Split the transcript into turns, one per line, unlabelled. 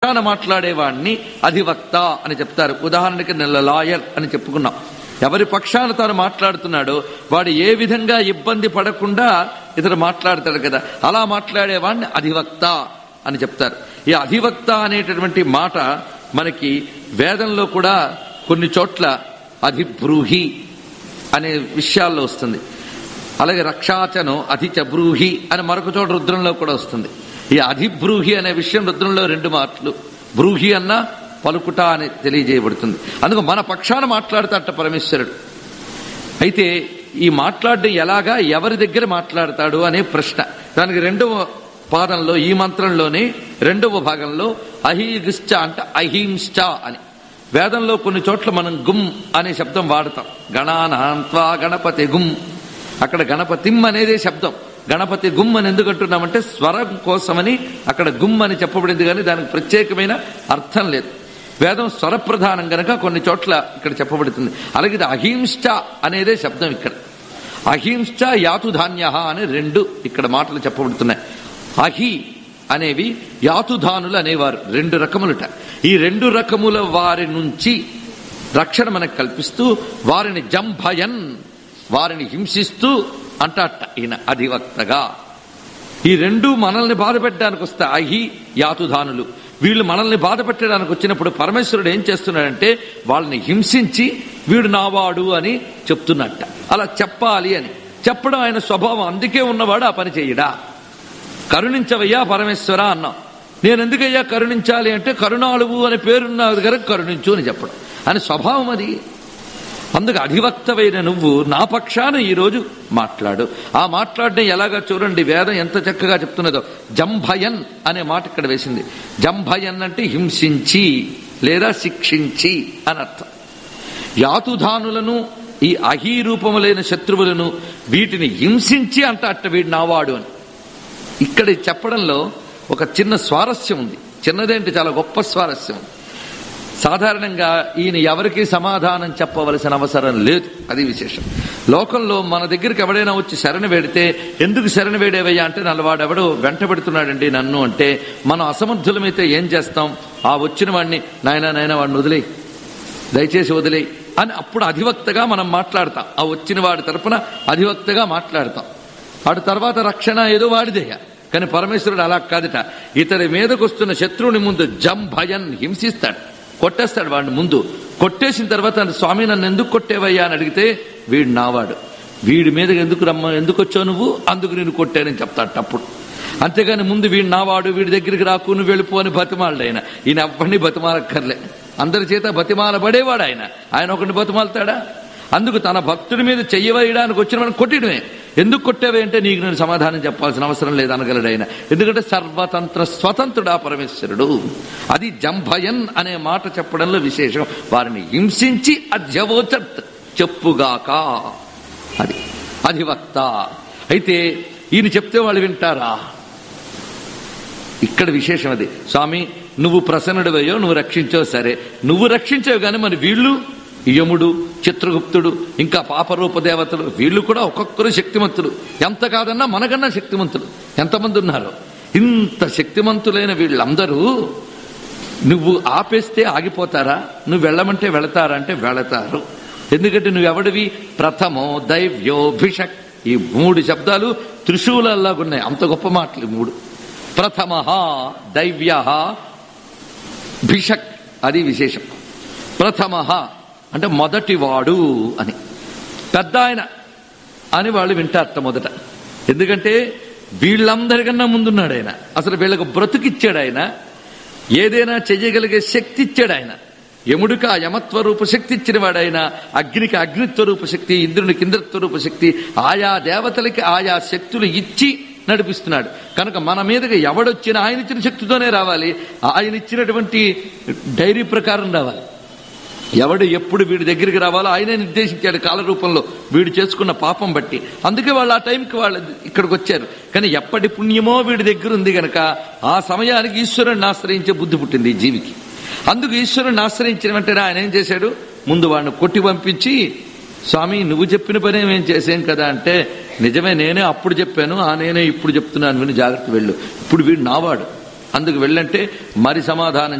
పక్షాన మాట్లాడేవాడిని అధివక్త అని చెప్తారు ఉదాహరణకి నిన్న లాయర్ అని చెప్పుకున్నాం ఎవరి పక్షాన తాను మాట్లాడుతున్నాడో వాడు ఏ విధంగా ఇబ్బంది పడకుండా ఇతడు మాట్లాడతాడు కదా అలా మాట్లాడేవాడిని అధివక్త అని చెప్తారు ఈ అధివక్త అనేటటువంటి మాట మనకి వేదంలో కూడా కొన్ని చోట్ల అధిబ్రూహి అనే విషయాల్లో వస్తుంది అలాగే రక్షాచను అధిచ బ్రూహి అని మరొక చోట రుద్రంలో కూడా వస్తుంది ఈ అధిబ్రూహి అనే విషయం రుద్రంలో రెండు మాటలు బ్రూహి అన్న పలుకుట అని తెలియజేయబడుతుంది అందుకు మన పక్షాన మాట్లాడతాట పరమేశ్వరుడు అయితే ఈ మాట్లాడడం ఎలాగా ఎవరి దగ్గర మాట్లాడతాడు అనే ప్రశ్న దానికి రెండవ పాదంలో ఈ మంత్రంలోనే రెండవ భాగంలో అహీగిశ్చ అంటే అహింశ్చ అని వేదంలో కొన్ని చోట్ల మనం గుమ్ అనే శబ్దం వాడతాం గణానాంత్వా గణపతి గుమ్ అక్కడ గణపతిం అనేదే శబ్దం గణపతి గుమ్ అని ఎందుకు అంటున్నామంటే స్వరం కోసమని అక్కడ గుమ్ అని చెప్పబడింది కానీ దానికి ప్రత్యేకమైన అర్థం లేదు వేదం స్వరప్రధానం గనక కొన్ని చోట్ల ఇక్కడ చెప్పబడుతుంది అలాగే ఇది అహింస అనేదే శబ్దం ఇక్కడ అహింస యాతుధాన్య అని రెండు ఇక్కడ మాటలు చెప్పబడుతున్నాయి అహి అనేవి యాతుధానులు అనేవారు రెండు రకములుట ఈ రెండు రకముల వారి నుంచి రక్షణ మనకు కల్పిస్తూ వారిని జంభయన్ వారిని హింసిస్తూ అంటాట ఈయన అధివక్తగా ఈ రెండు మనల్ని బాధ పెట్టడానికి వస్తే అహి యాతుధానులు వీళ్ళు మనల్ని బాధ పెట్టడానికి వచ్చినప్పుడు పరమేశ్వరుడు ఏం చేస్తున్నాడంటే వాళ్ళని హింసించి వీడు నావాడు అని చెప్తున్నట్ట అలా చెప్పాలి అని చెప్పడం ఆయన స్వభావం అందుకే ఉన్నవాడు ఆ పని చెయ్యడా కరుణించవయ్యా పరమేశ్వర అన్నాం నేను ఎందుకయ్యా కరుణించాలి అంటే కరుణాళువు అనే పేరున్న దగ్గర కరుణించు అని చెప్పడం అని స్వభావం అది అందుకు అధివక్తమైన నువ్వు నా పక్షాన ఈరోజు మాట్లాడు ఆ మాట్లాడడం ఎలాగా చూడండి వేదం ఎంత చక్కగా చెప్తున్నదో జంభయన్ అనే మాట ఇక్కడ వేసింది జంభయన్ అంటే హింసించి లేదా శిక్షించి అని అర్థం యాతుధానులను ఈ అహీరూపములైన శత్రువులను వీటిని హింసించి అంట అట్ట వీడు నావాడు అని ఇక్కడ చెప్పడంలో ఒక చిన్న స్వారస్యం ఉంది చిన్నదేంటి చాలా గొప్ప స్వారస్యం ఉంది సాధారణంగా ఈయన ఎవరికి సమాధానం చెప్పవలసిన అవసరం లేదు అది విశేషం లోకంలో మన దగ్గరికి ఎవడైనా వచ్చి శరణ వేడితే ఎందుకు శరణ వేడేవయ్యా అంటే నల్లవాడెవడు వెంట పెడుతున్నాడండి నన్ను అంటే మనం అసమర్థులమైతే ఏం చేస్తాం ఆ వచ్చిన వాడిని నాయన నాయన వాడిని వదిలేయి దయచేసి వదిలేయి అని అప్పుడు అధివక్తగా మనం మాట్లాడతాం ఆ వచ్చిన వాడి తరపున అధివక్తగా మాట్లాడతాం వాడి తర్వాత రక్షణ ఏదో వాడిదేయ కానీ పరమేశ్వరుడు అలా కాదట ఇతడి మీదకు వస్తున్న శత్రువుని ముందు జం భయన్ హింసిస్తాడు కొట్టేస్తాడు వాడిని ముందు కొట్టేసిన తర్వాత స్వామి నన్ను ఎందుకు కొట్టేవయ్యా అని అడిగితే వీడు నావాడు వీడి మీద ఎందుకు రమ్మ ఎందుకు వచ్చావు నువ్వు అందుకు నేను కొట్టానని చెప్తాడు అప్పుడు అంతేగాని ముందు వీడు నావాడు వీడి దగ్గరికి రాకు నువ్వు వెళ్ళిపో అని బతిమాలడు ఆయన ఈయన ఎవ్వడిని బతిమాలక్కర్లే అందరి చేత బతిమాల పడేవాడు ఆయన ఆయన ఒకరిని బతిమాలతాడా అందుకు తన భక్తుడి మీద చెయ్యవేయడానికి వచ్చిన మనం కొట్టడమే ఎందుకు కొట్టావే అంటే నీకు నేను సమాధానం చెప్పాల్సిన అవసరం లేదు అనగలడు ఆయన ఎందుకంటే సర్వతంత్ర స్వతంత్రుడా పరమేశ్వరుడు అది జంభయన్ అనే మాట చెప్పడంలో విశేషం వారిని హింసించి అధ్యవోచత్ చెప్పుగాక అది అధివక్త అయితే ఈయన చెప్తే వాళ్ళు వింటారా ఇక్కడ విశేషం అది స్వామి నువ్వు ప్రసన్నుడివయ్యో నువ్వు రక్షించావు సరే నువ్వు రక్షించావు కానీ మరి వీళ్ళు యముడు చిత్రగుప్తుడు ఇంకా పాపరూప దేవతలు వీళ్ళు కూడా ఒక్కొక్కరు శక్తిమంతులు ఎంత కాదన్నా మనకన్నా శక్తిమంతులు ఎంతమంది ఉన్నారు ఇంత శక్తిమంతులైన వీళ్ళందరూ నువ్వు ఆపేస్తే ఆగిపోతారా నువ్వు వెళ్ళమంటే వెళతారా అంటే వెళతారు ఎందుకంటే నువ్వెవడివి ప్రథమో దైవ్యోభిషక్ ఈ మూడు శబ్దాలు త్రిశూలల్లాగున్నాయి అంత గొప్ప మాటలు ఈ మూడు ప్రథమ దైవ్య భిషక్ అది విశేషం ప్రథమ అంటే మొదటివాడు అని పెద్ద ఆయన అని వాళ్ళు వింటారట మొదట ఎందుకంటే వీళ్ళందరికన్నా ముందున్నాడు ఆయన అసలు వీళ్ళకు బ్రతుకిచ్చాడు ఆయన ఏదైనా చెయ్యగలిగే శక్తి ఇచ్చాడు ఆయన యముడికి ఆ యమత్వరూప శక్తి ఇచ్చిన వాడైన అగ్నికి అగ్నిత్వరూప శక్తి ఇంద్రునికి ఇంద్రత్వరూప శక్తి ఆయా దేవతలకి ఆయా శక్తులు ఇచ్చి నడిపిస్తున్నాడు కనుక మన మీదకి ఎవడొచ్చినా ఆయన ఇచ్చిన శక్తితోనే రావాలి ఆయన ఇచ్చినటువంటి డైరీ ప్రకారం రావాలి ఎవడు ఎప్పుడు వీడి దగ్గరికి రావాలో ఆయనే నిర్దేశించాడు కాల రూపంలో వీడు చేసుకున్న పాపం బట్టి అందుకే వాళ్ళు ఆ టైంకి వాళ్ళు ఇక్కడికి వచ్చారు కానీ ఎప్పటి పుణ్యమో వీడి దగ్గర ఉంది గనక ఆ సమయానికి ఈశ్వరుని ఆశ్రయించే బుద్ధి పుట్టింది ఈ జీవికి అందుకు ఈశ్వరుని ఆశ్రయించిన వెంటనే ఆయన ఏం చేశాడు ముందు వాడిని కొట్టి పంపించి స్వామి నువ్వు చెప్పిన పని ఏం చేసాం కదా అంటే నిజమే నేనే అప్పుడు చెప్పాను ఆ నేనే ఇప్పుడు చెప్తున్నాను విని జాగ్రత్త వెళ్ళు ఇప్పుడు వీడు నావాడు అందుకు వెళ్ళంటే మరి సమాధానం